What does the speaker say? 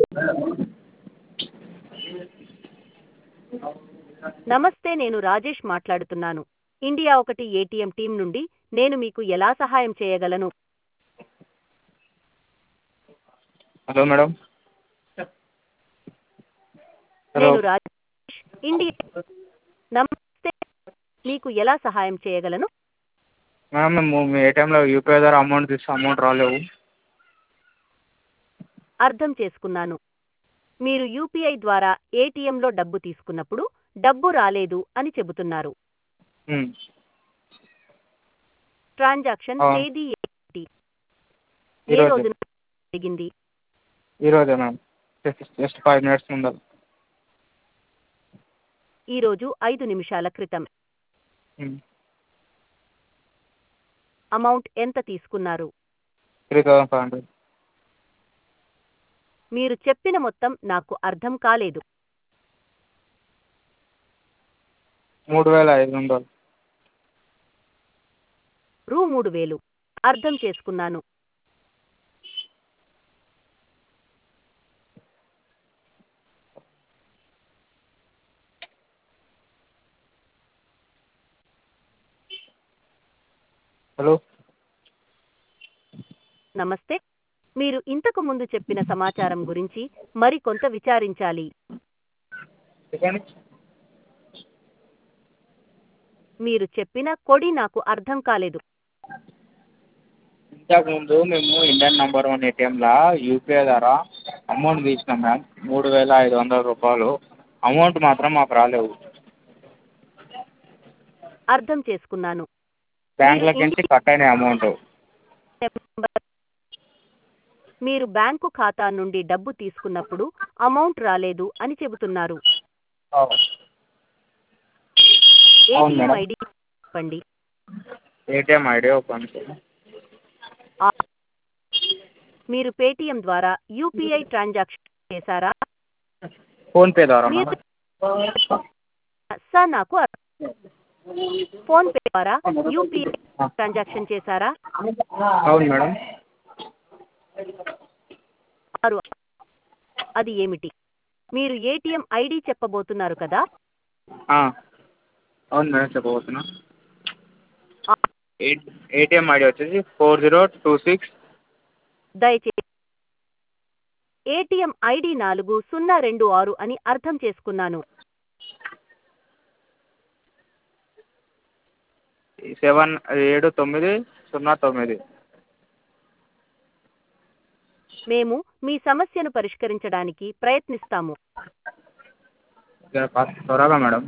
నమస్తే నేను రాజేష్ మాట్లాడుతున్నాను ఇండియా ఒకటి ఏటీఎం టీం నుండి నేను మీకు ఎలా సహాయం చేయగలను హలో మేడం హలో నేను రాజేష్ ఇండియా నమస్తే మీకు ఎలా సహాయం చేయగలను మ్యామ్ మేము మీ ఏటీఎంలో యూపీఐ ద్వారా అమౌంట్ తీస్తే అమౌంట్ రాలేవు అర్థం చేసుకున్నాను మీరు యూపీఐ ద్వారా ఏటీఎంలో డబ్బు తీసుకున్నప్పుడు డబ్బు రాలేదు అని చెబుతున్నారు మ్మ్. ట్రాన్సాక్షన్ ఆ. తేదీ ఏంటి ఏ ఈరోజు. రోజున జరిగింది ఈరోజే ma'am just just five minutes ముందర ఈరోజు ఐదు నిమిషాల క్రితం మ్మ్. అమౌంట్ ఎంత తీసుకున్నారు త్రీ థౌసండ్ ఫైవ్ హండ్రెడ్ మీరు చెప్పిన మొత్తం నాకు అర్థం కాలేదు మూడు వేల ఐదు వందలు రూ మూడు వేలు అర్థం చేసుకున్నాను హలో నమస్తే మీరు ఇంతకు ముందు చెప్పిన సమాచారం గురించి మరికొంత విచారించాలి చెప్పండి మీరు చెప్పిన కొడి నాకు అర్థం కాలేదు ఇంతకుముందు మేము ఇండియన్ నంబర్ వన్ ఏటీఎంలో యూపీఐ ద్వారా అమౌంట్ తీసినాం మ్యామ్ మూడు వేల ఐదు వందల రూపాయలు అమౌంట్ మాత్రం మాకు రాలేవు అర్థం చేసుకున్నాను బ్యాంకులోకి నుంచి కట్ అయినాయి అమౌంట్ మీరు బ్యాంకు ఖాతా నుండి డబ్బు తీసుకున్నప్పుడు అమౌంట్ రాలేదు అని చెబుతున్నారు అవును ఏటీఎం మేడం. ఐడి చెప్పండి ఏటీఎం ఐడి ఓపెన్ ఆ. మీరు పేటీఎం ద్వారా యూపీఐ ట్రాన్సాక్షన్ చేశారా ఫోన్పే ద్వారా మీరు సార్ నాకు అర్థం. ఫోన్ పే ద్వారా యూపీఐ ట్రాన్సాక్షన్ చేశారా అవును మేడం ఆరు అది ఏమిటి మీరు ఏటీఎం ఐడి చెప్పబోతున్నారు కదా ఆ. అవును మేడం చెప్పబోతున్నా ఆ. ఏటీఎం ఐడి వచ్చేసి ఫోర్ జీరో టూ సిక్స్ దయచేసి ఏటీఎం ఐడి నాలుగు సున్నా రెండు ఆరు అని అర్థం చేసుకున్నాను సెవెన్ ఏడు తొమ్మిది సున్నా తొమ్మిది మేము మీ సమస్యను పరిష్కరించడానికి ప్రయత్నిస్తాము జర కాస్త త్వరగా మేడం